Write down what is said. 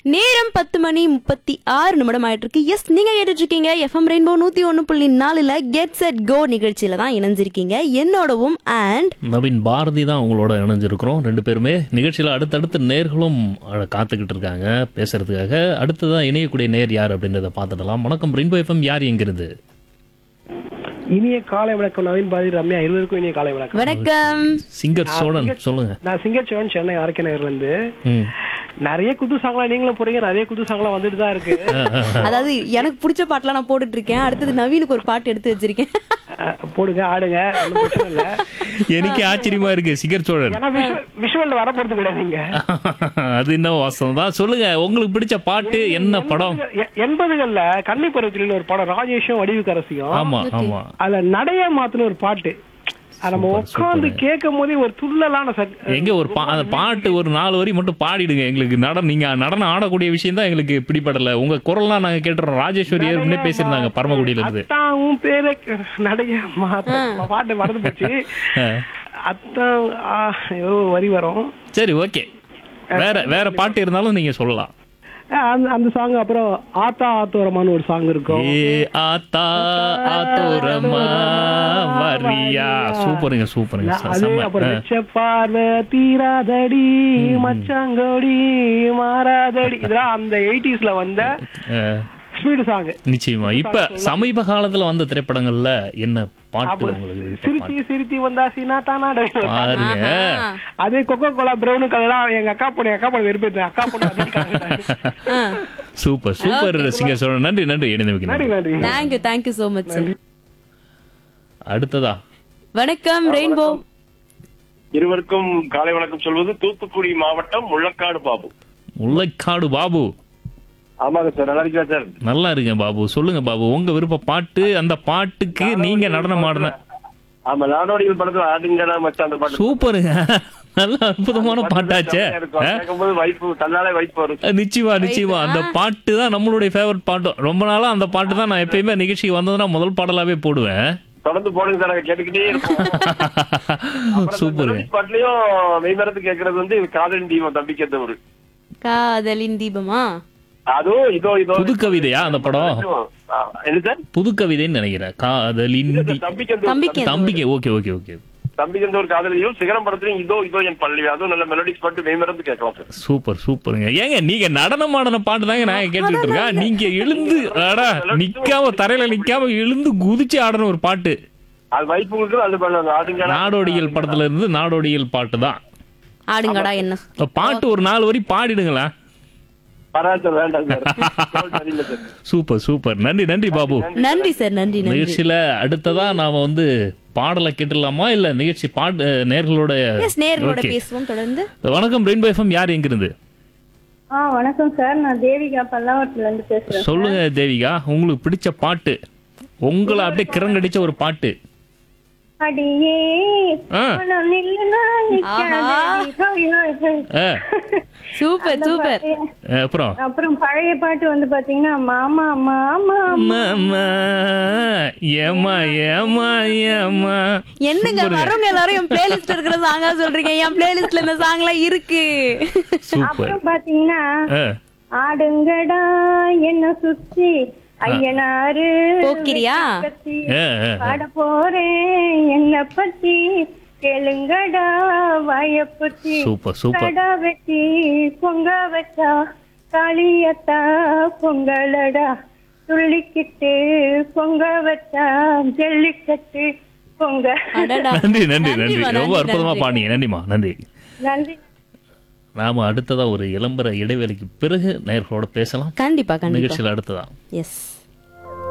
நேரம் பத்து மணி முப்பத்தி ஆறு நிமிடம் ஆயிட்டு இருக்கு எஸ் நீங்க கேட்டுட்டு இருக்கீங்க எஃப்எம் ரெயின்போ நூத்தி ஒன்னு புள்ளி நாலுல கெட் செட் கோ நிகழ்ச்சியில தான் இணைஞ்சிருக்கீங்க என்னோடவும் அண்ட் நவீன் பாரதி தான் உங்களோட இணைஞ்சிருக்கிறோம் ரெண்டு பேருமே நிகழ்ச்சியில் அடுத்தடுத்து நேர்களும் அஹ், காத்துக்கிட்டு இருக்காங்க பேசுறதுக்காக அடுத்ததான் இணையக்கூடிய நேர் யார் அப்படின்றத பார்த்துடலாம் வணக்கம் ரெயின்போ எஃப்எம் யார் எங்கிருந்து இனிய காலை வணக்கம் நவீன் பாதி ரம்யா இருவருக்கும் இனிய காலை வணக்கம் வணக்கம் சிங்கர் சோழன் சொல்லுங்க நான் சிங்கர் சிவன் சென்னை ஆர்கே நகர்ல இருந்து ம். நிறைய புது சாங்லாம் நீங்களும் போறீங்க நிறைய புது சாங்லாம் வந்துட்டு தான் இருக்கு அதாவது எனக்கு பிடிச்ச பாட்டுலாம் நான் போட்டுட்டு இருக்கேன் அடுத்தது நவீனுக்கு ஒரு பாட்டு எடுத்து வச்சிருக்கேன் அஹ், போடுங்க ஆடுங்க ஒண்ணும் பிரச்சனை இல்ல எனக்கே ஆச்சரியமா இருக்கு சிங்கர் சோழன் ஏன்னா விஷுவல் வர போறது கிடையாது நீங்க அது என்ன வாசம் தான் சொல்லுங்க உங்களுக்கு பிடிச்ச பாட்டு என்ன படம் எ- எண்பதுகள்ல கன்னி பருவத்தில் ஒரு படம் ராஜேஷும் வடிவுக்கரசியும் ஆமா ஆமா அதுல நடைய மாத்துன ஒரு பாட்டு அது நம்ம உட்காந்து கேட்கும் போதே ஒரு துள்ளலான சட் எங்க ஒரு பா அந்த பாட்டு ஒரு நாலு வரி மட்டும் பாடிடுங்க எங்களுக்கு நடனம் நீங்க நடனம் ஆடக்கூடிய விஷயம் தான் எங்களுக்கு பிடிபடல உங்க குரல்லாம் நாங்க கேட்டுறோம் ராஜேஸ்வரி ஏற்கனவே பேசியிருந்தாங்க பரமக்குடியில இருந்து அத்தான் உன் பேரை நடைய மாத்த பாட்டு மறந்து போச்சு அஹ். அத்தான் ஆ, ஏதோ ஒரு வரி வரும் சரி ஓகே வேற வேற பாட்டு இருந்தாலும் நீங்க சொல்லலாம் அஹ் அந்த அந்த சாங் அப்புறம் ஆத்தா ஆத்தோரமான்னு ஒரு சாங் இருக்கும் ஏ ஆத்தா ஆத்தோரமா வரியா சூப்பருங்க சூப்பருங்க ச- அது செம்ம. அப்புறம் அஹ். வெச்ச பார்வை தீராதடி மச்சாங்கோடி மாறாதடி இதெல்லாம் அந்த எயிட்டிஸ்ல வந்த அஹ். ஸ்பீடு சாங் நிச்சயமா இப்ப சமீப காலத்துல வந்த திரைப்படங்கள்ல என்ன பாட்டு உங்களுக்கு விருப்ப சிரிச்சி பாட்டு? சிரிச்சி வந்தா சீனா தானா பாருங்க அதே கொக்கோ கோலா பிரவுனுக்கு அதெல்லாம் எங்க அக்கா பொண்ணு எங்க அக்கா பொண்ணு வெறுப்பேன் அக்கா பொண்ணு அதிகம் சூப்பர் சூப்பர் சிங்கர் சொல்ற நன்றி நன்றி இணைந்து நன்றி வைக்கிறேன் நன்றி thank you thank you so much sir அடுத்ததா வணக்கம் ரெயின்போ இருவருக்கும் காலை வணக்கம் சொல்வது தூத்துக்குடி மாவட்டம் முள்ளக்காடு பாபு முல்லைக்காடு பாபு ஆமாங்க சார் நல்லா இருக்கா சார் நல்லா இருக்கேன் பாபு சொல்லுங்க பாபு உங்க விருப்ப பாட்டு அந்த பாட்டுக்கு நீங்க நடனம் ஆடின ஆமா நாடோடிகள் படத்துல ஆடுங்கடா மச்சான் அந்த பாட்டு சூப்பருங்க நல்ல அற்புதமான பாட்டாச்சே இருக்கும். ஆ? கேட்கும்போது வைப்பு தன்னாலே வைப்பு வரும் அஹ் நிச்சயமா நிச்சயமா அந்த பாட்டு தான் நம்மளுடைய ஃபேவரட் பாட்டு ரொம்ப நாளா அந்த பாட்டு தான் நான் எப்பயுமே நிகழ்ச்சிக்கு வந்ததுன்னா முதல் பாடலாவே போடுவேன் தொடர்ந்து போடுங்க சார் நாங்க கேட்டுக்கிட்டே இருப்போம் அப்புறம் சூப்பர் இந்த பாட்டுலயும் மெய்மரத்து கேட்கறது வந்து காதலின் தீபம் தம்பிக்கிறது ஒரு காதலின் தீபமா அதுவும் இதோ இதோ புது கவிதையா அந்த படம் ஆ, என்ன சார் புது கவிதைன்னு நினைக்கிறேன் காதலின் தி- தம்பிக்கிறது தம்பிக்கு தம்பிக்கு ஓகே ஓகே ஓகே தம்பிக்கிறது ஒரு காதலியும் சிகரம் படத்துலயும் இதோ இதோ என் பள்ளி அதுவும் நல்ல மெலடிஸ் பாட்டு மெய்மரத்து கேட்கலாம் சார் சூப்பர் சூப்பருங்க ஏங்க நீங்க நடனம் ஆடின பாட்டு தாங்க நான் கேட்டுட்டு இருக்கேன் நீங்க எழுந்து அடா நிக்காம தரையில நிக்காம எழுந்து குதிச்சு ஆடின ஒரு பாட்டு அது வைப்பு கொடுக்குறது அது பண்ணலாம் ஆடுங்கடா நாடோடிகள் படத்துல இருந்து நாடோடிகள் பாட்டு தான் ஆடுங்கடா என்ன இப்ப பாட்டு ஒரு நாலு வரி பாடிடுங்களேன் பரவாயில்ல சார் வேண்டாம் சார் சரியில்லை சார் சூப்பர் சூப்பர் நன்றி நன்றி பாபு நன்றி சார் நன்றி நன்றி நிகழ்ச்சியில அடுத்ததா நாம வந்து பாடலை கேட்டுடலாமா இல்ல நிகழ்ச்சி பாடு நேர்களோட எஸ் நேர்களோட Okay. பேசுவோம் தொடர்ந்து வணக்கம் ரெயின்போ எஃப்எம் யார் எங்கிருந்து ஆ வணக்கம் சார் நான் தேவிகா பல்லாவரத்துல இருந்து பேசுறேன் சொல்லுங்க தேவிகா உங்களுக்கு பிடிச்ச பாட்டு உங்களை அப்படியே கிரங்கடிச்ச ஒரு பாட்டு அடியே ஆ. மனம் நில்லுனா நிக்காதடி. ஹோய், ஹோய், ஹோய். ஆ, சூப்பர் சூப்பர் ஆ, அப்புறம் அப்புறம் பழைய பாட்டு வந்து பாத்தீங்கன்னா மாமா மாமா மாமா ஏமா ஏமா ஏமா என்னங்க வரவங்க எல்லாரும் என் பிளேலிஸ்ட் இருக்கிற சாங்கா சொல்றீங்க என் பிளேலிஸ்ட்ல இந்த சாங் எல்லாம் இருக்கு சூப்பர் அப்புறம் பாத்தீங்கன்னா ஆ, ஆடுங்கடா என்ன சுத்தி ஐயனாரு போக்கிரியா? பத்தி ஆ, ஆ, ஆ. பாட போறேன் என்ன பத்தி கேளுங்கடா வாயப்பத்தி சூப்பர் சூப்பர் கடா வெட்டி பொங்க வச்சா காளியத்தா பொங்கலடா துள்ளிக்கிட்டு பொங்க வச்சா ஜல்லிக்கட்டு பொங்க அடடா நன்றி நன்றி நன்றி நன்றிம்மா, ரொம்ப நன்றி, அற்புதமா நன்றி. பாடிங்க நன்றிமா நன்றி நன்றி நாம அடுத்ததா ஒரு இளம்பர இடைவேளைக்கு பிறகு நேர்களோட பேசலாம் கண்டிப்பா கண்டிப்பா நிகழ்ச்சியில் அடுத்ததா எஸ்